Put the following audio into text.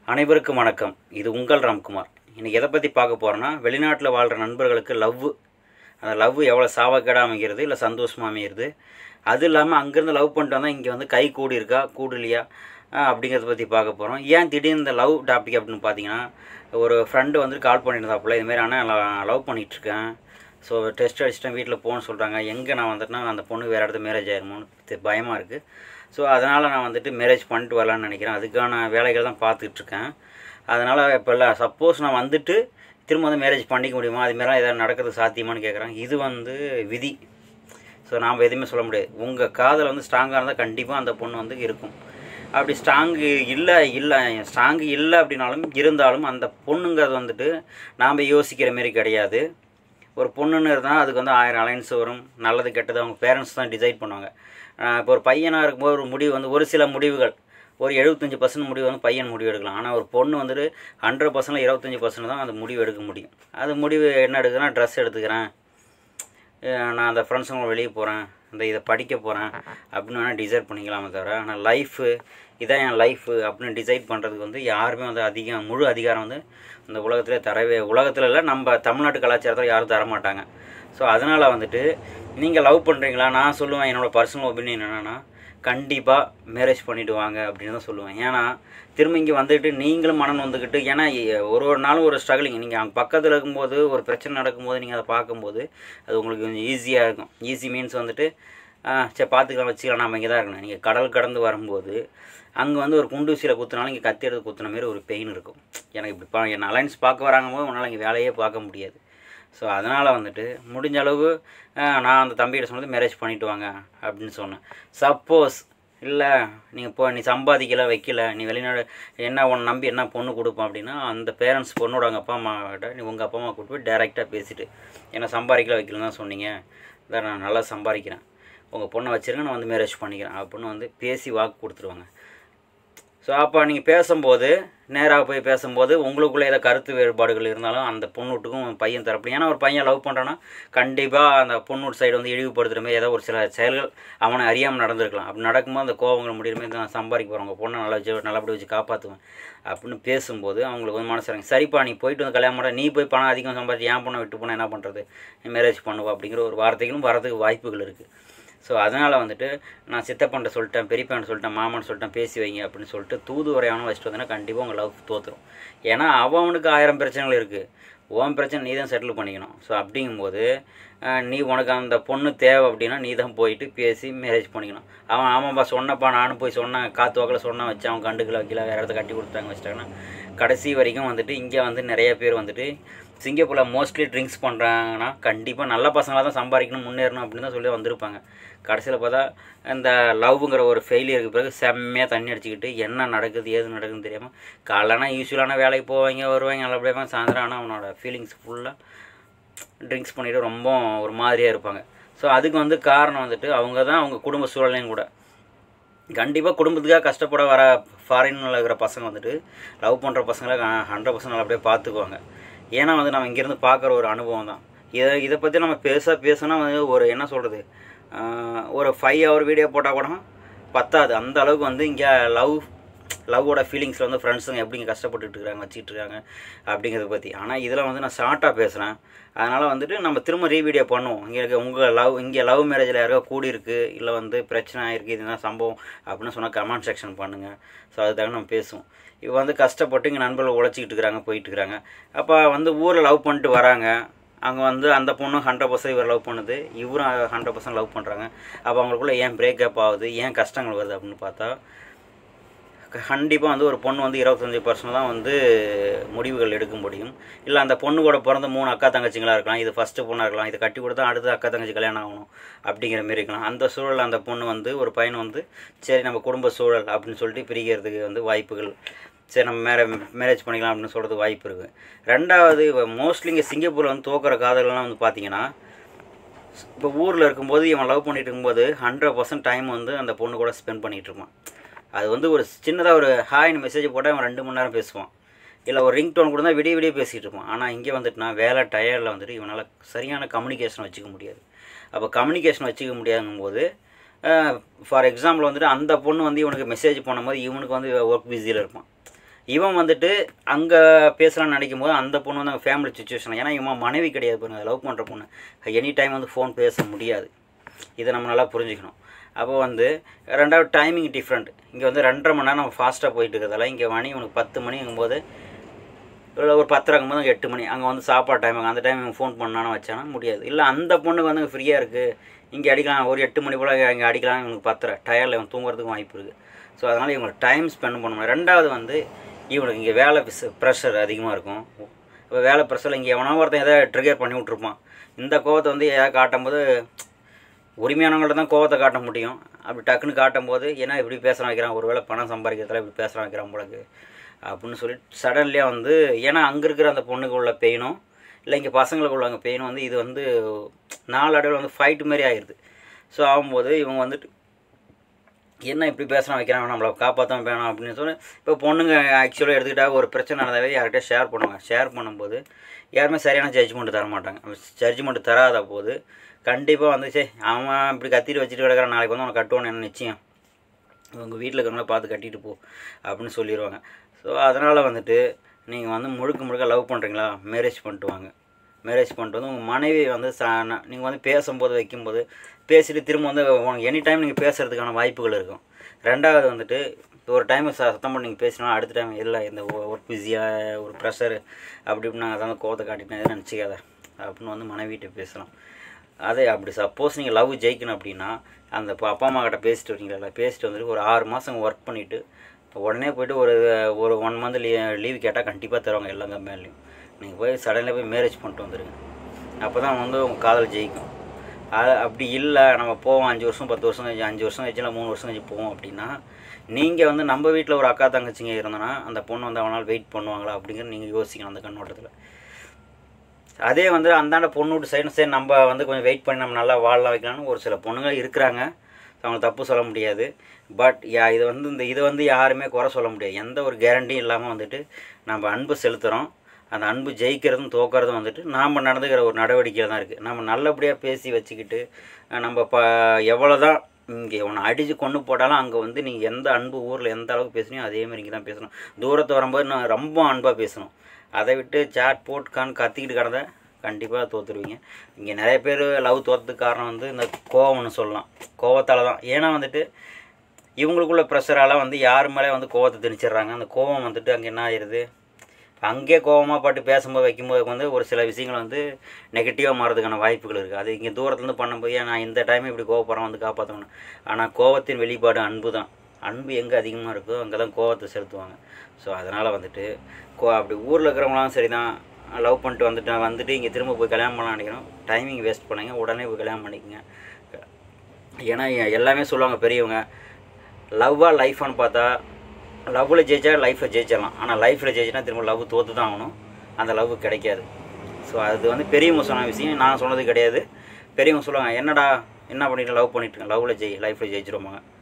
அனைவருக்கும் வணக்கம் இது உங்கள் ராம்குமார் இன்றைக்கி எதை பற்றி பார்க்க போகிறோன்னா வெளிநாட்டில் வாழ்கிற நண்பர்களுக்கு லவ் அந்த லவ் எவ்வளோ சாவக்கேடாக அமைகிறது இல்லை சந்தோஷமாக அமைகிறது அது இல்லாமல் அங்கேருந்து லவ் பண்ணிட்டு வந்தால் இங்கே வந்து கை கூடி இருக்கா கூடு இல்லையா ஆஹ் அப்படிங்கிறத பற்றி பார்க்க போகிறோம் ஏன் திடீர்னு இந்த லவ் டாபிக் அப்படின்னு பார்த்தீங்கன்னா ஒரு ஃப்ரெண்டு வந்து கால் பண்ணியிருந்தாப்புல இதுமாரி ஆனால் லவ் பண்ணிகிட்ருக்கேன் ஸோ டெஸ்ட் அடிச்சிட்டேன் வீட்டில் போகணும்னு சொல்கிறாங்க எங்கே நான் வந்துட்டுனா அந்த பொண்ணு வேறு இடத்துல மேரேஜ் ஆயிருமோன்னு பயமாக இருக்குது ஸோ அதனால் நான் வந்துட்டு மேரேஜ் பண்ணிட்டு வரலான்னு நினைக்கிறேன் அதுக்கான வேலைகள் தான் பார்த்துட்ருக்கேன் அதனால் இப்போ இல்லை சப்போஸ் நான் வந்துட்டு திரும்ப வந்து மேரேஜ் பண்ணிக்க முடியுமா அதுமாரிலாம் எதாவது நடக்கிறது சாத்தியமான்னு கேட்குறாங்க இது வந்து விதி ஸோ நாம் எதுவுமே சொல்ல முடியாது உங்கள் காதல் வந்து ஸ்ட்ராங்காக இருந்தால் கண்டிப்பாக அந்த பொண்ணு வந்து இருக்கும் அப்படி ஸ்ட்ராங்கு இல்லை இல்லை ஸ்ட்ராங்கு இல்லை அப்படின்னாலும் இருந்தாலும் அந்த பொண்ணுங்கிறது வந்துட்டு நாம் யோசிக்கிற மாரி கிடையாது ஒரு பொண்ணுன்னு இருந்தால் அதுக்கு வந்து ஆயிரம் அலைன்ஸ் வரும் நல்லது கெட்டது அவங்க பேரண்ட்ஸ் தான் டிசைட் பண்ணுவாங்க ஆஹ் இப்போ ஒரு பையனாக இருக்கும்போது ஒரு முடிவு வந்து ஒரு சில முடிவுகள் ஒரு எழுபத்தஞ்சி பர்சன்ட் முடிவு வந்து பையன் முடிவு எடுக்கலாம் ஆனால் ஒரு பொண்ணு வந்துட்டு ஹண்ட்ரட் பர்சன்டில் இருபத்தஞ்சி பர்சன்ட் தான் அந்த முடிவு எடுக்க முடியும் அது முடிவு என்ன எடுக்கிறேன் ட்ரெஸ் எடுத்துக்கிறேன் அஹ் நான் அந்த ஃப்ரெண்ட்ஸுங்க வெளியே போகிறேன் இந்த இதை படிக்க போகிறேன் அப்படின்னு வேணால் டிசைட் பண்ணிக்கலாமே தவிர ஆனால் லைஃபு இதான் என் லைஃபு அப்படின்னு டிசைட் பண்ணுறதுக்கு வந்து யாருமே வந்து அதிகம் முழு அதிகாரம் வந்து இந்த உலகத்திலே தரவே உலகத்தில் இல்லை நம்ம தமிழ்நாட்டு கலாச்சாரத்தில் யாரும் தர மாட்டாங்க ஸோ அதனால் வந்துட்டு நீங்கள் லவ் பண்ணுறீங்களா நான் சொல்லுவேன் என்னோடய பர்சனல் ஒப்பீனியன் என்னென்னா கண்டிப்பாக மேரேஜ் பண்ணிட்டு வாங்க அப்படின்னு தான் சொல்லுவேன் ஏன்னா திரும்ப இங்கே வந்துட்டு நீங்களும் மனம் வந்துக்கிட்டு ஏன்னா எ- ஒரு ஒரு நாளும் ஒரு ஸ்ட்ரகிளிங் நீங்கள் அங்கே பக்கத்தில் இருக்கும்போது ஒரு பிரச்சனை நடக்கும்போது நீங்கள் அதை பார்க்கும்போது அது உங்களுக்கு கொஞ்சம் ஈஸியாக இருக்கும் ஈஸி மீன்ஸ் வந்துட்டு ஆ, சரி பார்த்துக்கலாம் வச்சுக்கலாம் நம்ம இங்கே தான் இருக்கணும் நீங்கள் கடல் கடந்து வரும்போது அங்கே வந்து ஒரு குண்டூசியில் குத்துனாலும் இங்கே கத்தி எடுத்து குத்துன மாதிரி ஒரு பெயின் இருக்கும் எனக்கு இப்படி பா என் அலைன்ஸ் பார்க்க வராங்க போது உன்னால் இங்கே வேலையே பார்க்க முடியாது ஸோ அதனால் வந்துட்டு முடிஞ்ச அளவு ஆ, நான் அந்த தம்பிகிட்ட சொன்னது மேரேஜ் பண்ணிட்டு வாங்க அப்படின்னு சொன்னேன் சப்போஸ் இல்லை நீங்கள் போ நீ சம்பாதிக்கல வைக்கல நீ வெளிநாடு என்ன உன்னை நம்பி என்ன பொண்ணு கொடுப்போம் அப்படின்னா அந்த பேரண்ட்ஸ் பொண்ணோட அவங்க அப்பா அம்மா கிட்ட நீ உங்கள் அப்பா அம்மா கூப்பிட்டு போய் டேரெக்டாக பேசிட்டு என்ன சம்பாதிக்கல வைக்கலன்னு தான் சொன்னீங்க இதான் நான் நல்லா சம்பாதிக்கிறேன் உங்கள் பொண்ணை வச்சிருங்க நான் வந்து மேரேஜ் பண்ணிக்கிறேன் அப்படின்னு வந்து பேசி வாக்கு கொடுத்துருவாங்க ஸோ அப்போ நீங்கள் பேசும்போது நேராக போய் பேசும்போது உங்களுக்குள்ளே ஏதோ கருத்து வேறுபாடுகள் இருந்தாலும் அந்த பொண்ணுட்டுக்கும் பையன் தரப்பு ஏன்னா ஒரு பையன் லவ் பண்ணுறான்னா கண்டிப்பாக அந்த பொண்ணூட் சைடு வந்து இழிவுபடுத்துகிற மாதிரி ஏதோ ஒரு சில செயல்கள் அவனை அறியாமல் நடந்திருக்கலாம் அப்படி நடக்கும்போது அந்த கோவங்கள் முடிகிற மாதிரி நான் சம்பாதிக்க போகிறேன் உங்கள் பொண்ணை நல்லா வச்சு நல்லபடி வச்சு காப்பாற்றுவேன் அப்படின்னு பேசும்போது அவங்களுக்கு வந்து மனசு இறங்கி சரிப்பா நீ போயிட்டு வந்து கல்யாணம் பண்ண நீ போய் பணம் அதிகம் சம்பாதிச்சு ஏன் பொண்ணை விட்டு போனால் என்ன பண்ணுறது நீ மேரேஜ் பண்ணுவா அப்படிங்கிற ஒரு வார்த்தைகளும் வரதுக்கு வாய்ப்புகள் இருக்குது ஸோ அதனால் வந்துட்டு நான் சித்தப்பன்ட்ட சொல்லிட்டேன் பெரியப்பன் சொல்லிட்டேன் மாமன் சொல்லிட்டேன் பேசி வைங்க அப்படின்னு சொல்லிட்டு தூதுவரையான வச்சுட்டு வந்தேன்னா கண்டிப்பாக உங்கள் லவ் தோற்றுரும் ஏன்னா அவனுக்கு ஆயிரம் பிரச்சனைகள் இருக்குது உன் பிரச்சனை நீ தான் செட்டில் பண்ணிக்கணும் ஸோ அப்படிங்கும்போது அஹ், நீ உனக்கு அந்த பொண்ணு தேவை அப்படின்னா நீ தான் போயிட்டு பேசி மேரேஜ் பண்ணிக்கணும் அவன் ஆமாப்பா சொன்னப்பா நானும் போய் சொன்னேன் காத்து வாக்கில் சொன்னேன் வச்சு அவன் கண்டுக்கல வைக்கல வேறு இடத்த கட்டி கொடுத்தாங்க வச்சிட்டாங்கன்னா கடைசி வரைக்கும் வந்துட்டு இங்கே வந்து நிறைய பேர் வந்துட்டு சிங்கப்பூரில் மோஸ்ட்லி ட்ரிங்க்ஸ் பண்ணுறாங்கன்னா கண்டிப்பாக நல்ல பசங்களாக தான் சம்பாதிக்கணும் முன்னேறணும் அப்படின்னு தான் சொல்லி வந்திருப்பாங்க கடைசியில் பார்த்தா இந்த லவ்ங்கிற ஒரு ஃபெயிலியருக்கு பிறகு செம்மையாக தண்ணி அடிச்சுக்கிட்டு என்ன நடக்குது ஏது நடக்குதுன்னு தெரியாமல் காலைனா யூஸ்வலான வேலைக்கு போவாங்க வருவாங்க நல்லபடியாக சாயந்தரம் ஆனால் அவனோட ஃபீலிங்ஸ் ஃபுல்லாக ட்ரிங்க்ஸ் பண்ணிவிட்டு ரொம்ப ஒரு மாதிரியாக இருப்பாங்க ஸோ அதுக்கு வந்து காரணம் வந்துட்டு அவங்க தான் அவங்க குடும்ப சூழலையும் கூட கண்டிப்பாக குடும்பத்துக்காக கஷ்டப்பட வர ஃபாரினில் இருக்கிற பசங்க வந்துட்டு லவ் பண்ணுற பசங்களை ஹண்ட்ரட் பர்சன்ட் நல்லபடியாக பார்த்துக்குவாங்க ஏன்னா வந்து நம்ம இங்கேருந்து பார்க்குற ஒரு அனுபவம் தான் இதை இதை பற்றி நம்ம பேச பேசுனா வந்து ஒரு என்ன சொல்கிறது ஒரு ஃபைவ் ஹவர் வீடியோ போட்டால் கூட பத்தாது அந்த அளவுக்கு வந்து இங்கே லவ் லவ்வோட ஃபீலிங்ஸில் வந்து ஃப்ரெண்ட்ஸுங்க எப்படிங்க கஷ்டப்பட்டுட்டு இருக்காங்க வச்சுக்கிட்டு இருக்காங்க அப்படிங்கிறத பற்றி ஆனால் இதில் வந்து நான் ஷார்ட்டாக பேசுகிறேன் அதனால் வந்துட்டு நம்ம திரும்ப ரீவீடியோ பண்ணுவோம் இங்கே இருக்க உங்கள் லவ் இங்கே லவ் மேரேஜில் யாரோ கூடி இருக்கு இல்லை வந்து பிரச்சனை ஆயிருக்கு இதுதான் சம்பவம் அப்படின்னு சொன்னால் கமெண்ட் செக்ஷன் பண்ணுங்கள் ஸோ அதுக்காக நம்ம பேசுவோம் இப்போ வந்து கஷ்டப்பட்டு இங்கே நண்பர்கள் உழைச்சிக்கிட்டு இருக்கிறாங்க போயிட்டு இருக்கிறாங்க அப்போ வந்து ஊரில் லவ் பண்ணிட்டு வராங்க அங்கே வந்து அந்த பொண்ணும் ஹண்ட்ரட் பர்சன்ட் இவர் லவ் பண்ணுது இவரும் ஹண்ட்ரட் பர்சன்ட் லவ் பண்ணுறாங்க அப்போ அவங்களுக்குள்ள ஏன் பிரேக்கப் ஆகுது ஏன் கஷ்டங்கள் வருது அப்படின்னு பார்த்தா கண்டிப்பாக வந்து ஒரு பொண்ணு வந்து இருபத்தஞ்சி பர்சன்ட் தான் வந்து முடிவுகள் எடுக்க முடியும் இல்லை அந்த பொண்ணு கூட பிறந்த மூணு அக்கா தங்கச்சிங்களா இருக்கலாம் இது ஃபஸ்ட்டு பொண்ணாக இருக்கலாம் இது கட்டி கொடுத்தா அடுத்து அக்கா தங்கச்சி கல்யாணம் ஆகணும் அப்படிங்கிற மாரி இருக்கலாம் அந்த சூழல் அந்த பொண்ணு வந்து ஒரு பையன் வந்து சரி நம்ம குடும்ப சூழல் அப்படின்னு சொல்லிட்டு பிரிக்கிறதுக்கு வந்து வாய்ப்புகள் சரி நம்ம மேரே மேரேஜ் பண்ணிக்கலாம் அப்படின்னு சொல்கிறது வாய்ப்பு இருக்குது ரெண்டாவது மோஸ்ட்லி இங்கே சிங்கப்பூரில் வந்து தோக்கிற காதல்கள்லாம் வந்து பார்த்தீங்கன்னா இப்போ ஊரில் இருக்கும்போது இவன் லவ் பண்ணிட்டு இருக்கும்போது ஹண்ட்ரட் பர்சன்ட் டைம் வந்து அந்த பொண்ணு கூட ஸ்பெண்ட் பண்ணிகிட்டு இருப்பான் அது வந்து ஒரு சின்னதாக ஒரு ஹாய்னு மெசேஜ் போட்டால் அவன் ரெண்டு மணி நேரம் பேசுவான் இல்லை ஒரு ரிங் டோன் கூட தான் விடிய விடிய பேசிகிட்டு இருப்பான் ஆனால் இங்கே வந்துட்டுனா வேலை டயர்டில் வந்துட்டு இவனால் சரியான கம்யூனிகேஷன் வச்சுக்க முடியாது அப்போ கம்யூனிகேஷன் வச்சுக்க முடியாதுங்கும்போது ஃபார் எக்ஸாம்பிள் வந்துட்டு அந்த பொண்ணு வந்து இவனுக்கு மெசேஜ் பண்ணும்போது இவனுக்கு வந்து ஒர்க் பிஸியில் இருப்பான் இவன் வந்துட்டு அங்கே பேசலாம்னு நினைக்கும் போது அந்த பொண்ணு வந்து அவங்க ஃபேமிலி சுச்சுவேஷன் ஏன்னா இவன் மனைவி கிடையாது பொண்ணு லவ் பண்ணுற பொண்ணு எனி டைம் வந்து ஃபோன் பேச முடியாது இதை நம்ம நல்லா புரிஞ்சுக்கணும் அப்போ வந்து ரெண்டாவது டைமிங் டிஃப்ரெண்ட் இங்கே வந்து ரெண்டரை மணி நேரம் நம்ம ஃபாஸ்ட்டாக போயிட்டு இருக்கிறதால இங்கே மணி உனக்கு பத்து மணிங்கும்போது இல்லை ஒரு பத்தரை இருக்கும்போது எட்டு மணி அங்கே வந்து சாப்பாடு டைம் அந்த டைம் இவன் ஃபோன் பண்ணான்னு வச்சானா முடியாது இல்லை அந்த பொண்ணுக்கு வந்து ஃப்ரீயாக இருக்குது இங்கே அடிக்கலாம் ஒரு எட்டு மணி போல் இங்கே அடிக்கலாம் இவனுக்கு பத்தரை டயரில் இவன் தூங்குறதுக்கும் வாய்ப்பு இருக்குது ஸோ அதனால் இவங்களுக்கு டைம் ஸ்பெண்ட் பண்ணணும் ரெண்டாவது வந்து இவனுக்கு இங்கே வேலை ப்ரெஷர் அதிகமாக இருக்கும் இப்போ வேலை ப்ரெஷரில் இங்கே எவனோ ஒருத்தன் எதாவது ட்ரிகர் பண்ணி விட்ருப்பான் இந்த கோவத்தை வந்து எதாவது காட்டும்போது உரிமையானவங்கள்ட்ட தான் கோவத்தை காட்ட முடியும் அப்படி டக்குன்னு காட்டும்போது ஏன்னா இப்படி பேசுகிறான் வைக்கிறான் ஒருவேளை பணம் சம்பாதிக்கிறதுல இப்படி பேசுகிறான் வைக்கிறான் போலக்கு அப்படின்னு சொல்லி சடன்லியாக வந்து ஏன்னா அங்கே இருக்கிற அந்த பொண்ணுக்கு உள்ள பெயினும் இல்லை இங்கே பசங்களுக்கு உள்ள பெயினும் வந்து இது வந்து நாளடைவில் வந்து ஃபைட்டு மாதிரி ஆயிடுது ஸோ ஆகும்போது இவங்க வந்துட்டு என்ன இப்படி பேசுகிறான் வைக்கிறான் நம்மளை காப்பாற்ற வேணும் அப்படின்னு சொல்லி இப்போ பொண்ணுங்க ஆக்சுவலாக எடுத்துக்கிட்டா ஒரு பிரச்சனை நடந்தாவே யார்கிட்ட ஷேர் பண்ணுவாங்க ஷேர் பண்ணும்போது யாருமே சரியான ஜட்ஜ்மெண்ட் தர மாட்டாங்க ஜட்ஜ்மெண்ட் தராத போது கண்டிப்பாக வந்து சே அவன் இப்படி கத்திட்டு வச்சுட்டு கிடக்கிறான் நாளைக்கு வந்து அவனை கட்டுவான்னு என்ன நிச்சயம் உங்கள் வீட்டில் இருக்கிறவங்கள பார்த்து கட்டிட்டு போ அப்படின்னு சொல்லிடுவாங்க ஸோ அதனால் வந்துட்டு நீங்கள் வந்து முழுக்க முழுக்க லவ் பண்ணுறீங்களா மேரேஜ் பண்ணிட்டு வாங்க மேரேஜ் பண்ணிட்டு வந்து உங்கள் மனைவி வந்து ச நீங்கள் வந்து பேசும்போது வைக்கும்போது பேசிட்டு திரும்ப வந்து எனி டைம் நீங்கள் பேசுகிறதுக்கான வாய்ப்புகள் இருக்கும் ரெண்டாவது வந்துட்டு ஒரு டைம் ச சத்தம் பண்ணி நீங்கள் பேசினா அடுத்த டைம் இல்லை இந்த ஒர்க் பிஸியாக ஒரு ப்ரெஷரு அப்படி இப்படி நான் அதான் கோவத்தை காட்டிட்டேன் எதுவும் நினச்சிக்காத அப்படின்னு வந்து மனைவிட்ட பேசலாம் அதே அப்படி சப்போஸ் நீங்கள் லவ் ஜெயிக்கணும் அப்படின்னா அந்த இப்போ அப்பா அம்மா கிட்ட பேசிட்டு வரீங்களா பேசிட்டு வந்துட்டு ஒரு ஆறு மாதம் ஒர்க் பண்ணிவிட்டு உடனே போயிட்டு ஒரு ஒரு ஒன் மந்த் லீ லீவ் கேட்டால் கண்டிப்பாக தருவாங்க எல்லா கம்பெனிலையும் நீங்கள் போய் சடனில் போய் மேரேஜ் பண்ணிட்டு வந்துடுங்க அப்போ தான் வந்து உங்கள் காதல் ஜெயிக்கும் அது அப்படி இல்லை நம்ம போவோம் அஞ்சு வருஷம் பத்து வருஷம் கழிச்சு அஞ்சு வருஷம் கழிச்சு இல்லை மூணு வருஷம் கழிச்சு போவோம் அப்படின்னா நீங்கள் வந்து நம்ம வீட்டில் ஒரு அக்கா தங்கச்சிங்க இருந்தோன்னா அந்த பொண்ணு வந்து அவனால் வெயிட் பண்ணுவாங்களா அப்படிங்கிறது நீங்கள் யோசிக்கணும் அந்த கண்ணோட்டத்தில் அதே வந்து அந்தாண்ட பொண்ணு விட்டு சைடு சரி நம்ம வந்து கொஞ்சம் வெயிட் பண்ணி நம்ம நல்லா வாழலாம் வைக்கலாம்னு ஒரு சில பொண்ணுங்க இருக்கிறாங்க அவங்க தப்பு சொல்ல முடியாது பட் யா இது வந்து இந்த இதை வந்து யாருமே குறை சொல்ல முடியாது எந்த ஒரு கேரண்டியும் இல்லாமல் வந்துட்டு நம்ம அன்பு செலுத்துகிறோம் அந்த அன்பு ஜெயிக்கிறதும் தோக்கிறதும் வந்துட்டு நாம் நடந்துக்கிற ஒரு நடவடிக்கையில் தான் இருக்குது நம்ம நல்லபடியாக பேசி வச்சுக்கிட்டு நம்ம ப எவ்வளோ தான் இங்கே உன்னை அடித்து கொண்டு போட்டாலும் அங்கே வந்து நீங்கள் எந்த அன்பு ஊரில் எந்த அளவுக்கு பேசுனியோ அதே மாதிரி இங்கே தான் பேசணும் தூரத்து வரும்போது நான் ரொம்ப அன்பாக பேசணும் அதை விட்டு சாட் போட்டுக்கான்னு கத்திக்கிட்டு கிடந்த கண்டிப்பாக தோற்றுருவீங்க இங்கே நிறைய பேர் லவ் தோற்றதுக்கு காரணம் வந்து இந்த கோவம்னு சொல்லலாம் கோவத்தால் தான் ஏன்னா வந்துட்டு இவங்களுக்குள்ள ப்ரெஷரால் வந்து யார் மேலே வந்து கோவத்தை திணிச்சிடுறாங்க அந்த கோவம் வந்துட்டு அங்கே என்ன ஆயிடுது அங்கேயே கோவமாக பாட்டு பேசும்போது வைக்கும்போது வந்து ஒரு சில விஷயங்கள் வந்து நெகட்டிவாக மாறதுக்கான வாய்ப்புகள் இருக்குது அது இங்கே தூரத்துலேருந்து பண்ணும்போது ஏன் நான் இந்த டைம் இப்படி கோவப்படுறேன் வந்து காப்பாற்றணும் ஆனால் கோவத்தின் வெளிப்பாடு அன்பு தான் அன்பு எங்கே அதிகமாக இருக்கோ அங்கே தான் கோவத்தை செலுத்துவாங்க ஸோ அதனால் வந்துட்டு கோ அப்படி ஊரில் இருக்கிறவங்களாம் சரி தான் லவ் பண்ணிட்டு வந்துட்டு வந்துட்டு இங்கே திரும்ப போய் கல்யாணம் பண்ணலாம் நினைக்கிறோம் டைமிங் வேஸ்ட் பண்ணுங்க உடனே போய் கல்யாணம் பண்ணிக்கங்க ஏன்னா எல்லாமே சொல்லுவாங்க பெரியவங்க லவ்வாக லைஃப்னு பார்த்தா லவ்வில் ஜெயிச்சா லைஃப்பில் ஜெயிச்சிடலாம் ஆனால் லைஃப்பில் ஜெயிச்சினா திரும்ப லவ் தோற்று தான் ஆகணும் அந்த லவ் கிடைக்காது ஸோ அது வந்து பெரியவங்க சொன்ன விஷயம் நான் சொன்னது கிடையாது பெரியவங்க சொல்லுவாங்க என்னடா என்ன பண்ணிட்டு லவ் பண்ணிட்டு லவ்வில் ஜெய் லைஃப்பில் ஜெயிச்சிருவாங்க